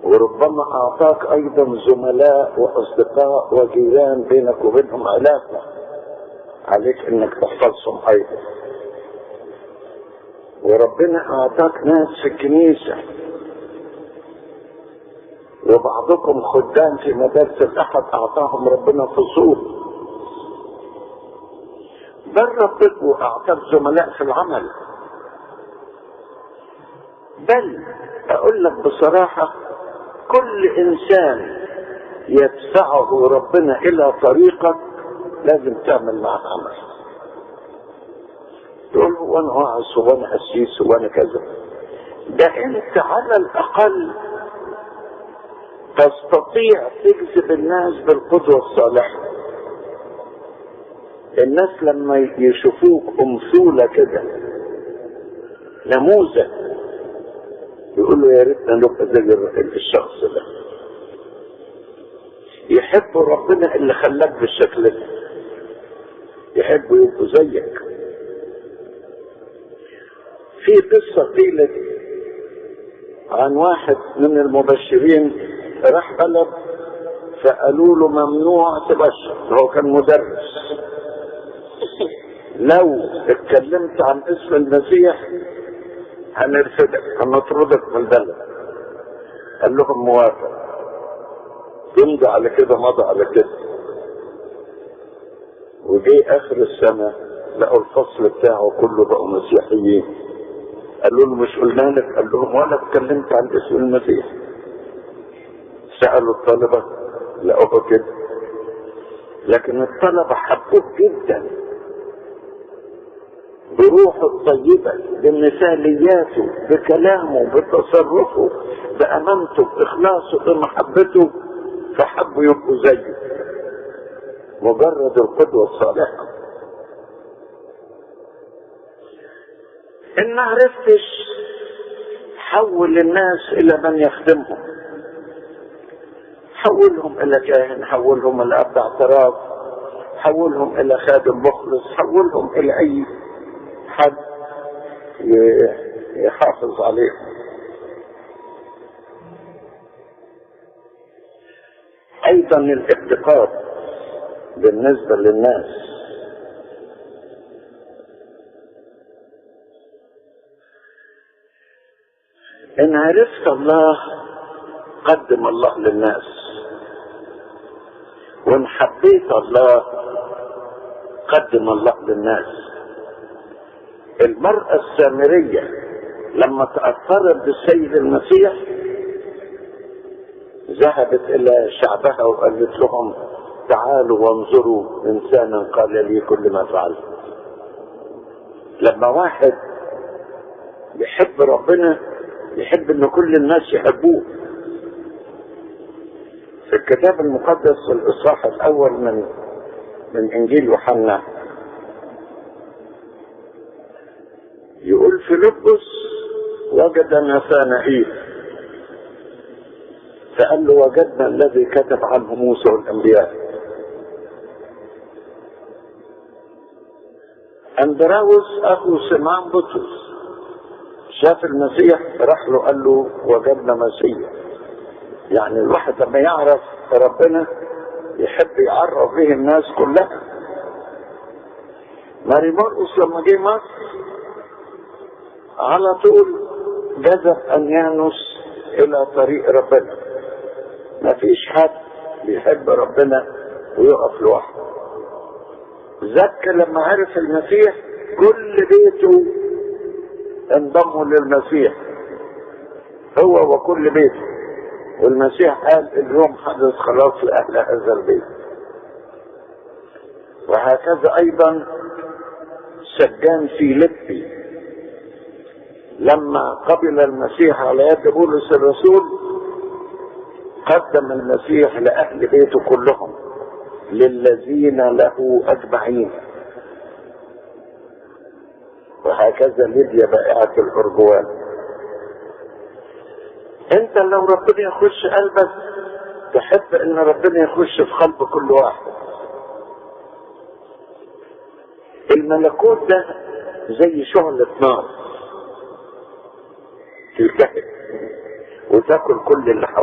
وربما اعطاك ايضا زملاء واصدقاء وجيران بينك وبينهم علاقه عليك انك تحفظهم ايضا وربنا اعطاك ناس في الكنيسه وبعضكم خدام في مدارس الاحد اعطاهم ربنا فصول بل ربكم اعطاك زملاء في العمل بل اقول لك بصراحه كل انسان يدفعه ربنا الى طريقك لازم تعمل معه عمل تقول هو انا واعظ هو انا قسيس هو انا كذا ده انت على الاقل تستطيع تجذب الناس بالقدوة الصالحة الناس لما يشوفوك أمثولة كده نموذج يقولوا يا ريتنا نبقى زي الشخص ده يحبوا ربنا اللي خلاك بالشكل ده يحبوا يبقوا زيك في قصة قيلت عن واحد من المبشرين راح بلد فقالوا له ممنوع تبشر هو كان مدرس لو اتكلمت عن اسم المسيح هنرفدك هنطردك من البلد قال لهم موافق يمضي على كده مضى على كده وجي اخر السنة لقوا الفصل بتاعه كله بقوا مسيحيين قالوا له مش قلنا لك قال لهم ولا اتكلمت عن اسم المسيح سألوا الطلبة لقوه كده لكن الطلبة حبوه جدا بروحه الطيبة بمثالياته بكلامه بتصرفه بأمانته بإخلاصه بمحبته فحبوا يبقوا زيه مجرد القدوة الصالحة إن ما عرفتش حول الناس إلى من يخدمهم حولهم إلى كاهن حولهم إلى أب اعتراف حولهم إلى خادم مخلص حولهم إلى أي حد يحافظ عليهم أيضا الافتقار بالنسبة للناس إن عرفت الله قدم الله للناس وإن حبيت الله قدم الله للناس المرأة السامرية لما تأثرت بالسيد المسيح ذهبت إلى شعبها وقالت لهم تعالوا وانظروا إنسانا قال لي كل ما فعلت لما واحد يحب ربنا يحب ان كل الناس يحبوه في الكتاب المقدس في الاصحاح الاول من من انجيل يوحنا يقول فيلبس وجد نثانائيل فقال له وجدنا الذي كتب عنه موسى والانبياء اندراوس اخو سمعان بطرس شاف المسيح راح له قال له وجدنا مسيح يعني الواحد لما يعرف ربنا يحب يعرف به الناس كلها ماري مرقس لما جه مصر على طول جذب انيانوس الى طريق ربنا ما فيش حد بيحب ربنا ويقف لوحده زكى لما عرف المسيح كل بيته انضموا للمسيح هو وكل بيته والمسيح قال اليوم حدث خلاص لأهل هذا البيت وهكذا أيضا سجان فيليبي لما قبل المسيح على يد بولس الرسول قدم المسيح لأهل بيته كلهم للذين له أجمعين وهكذا ليبيا بائعة الأرجوان انت لو ربنا يخش قلبك تحب ان ربنا يخش في قلب كل واحد الملكوت ده زي شعلة نار تلتهب وتاكل كل اللي حواليك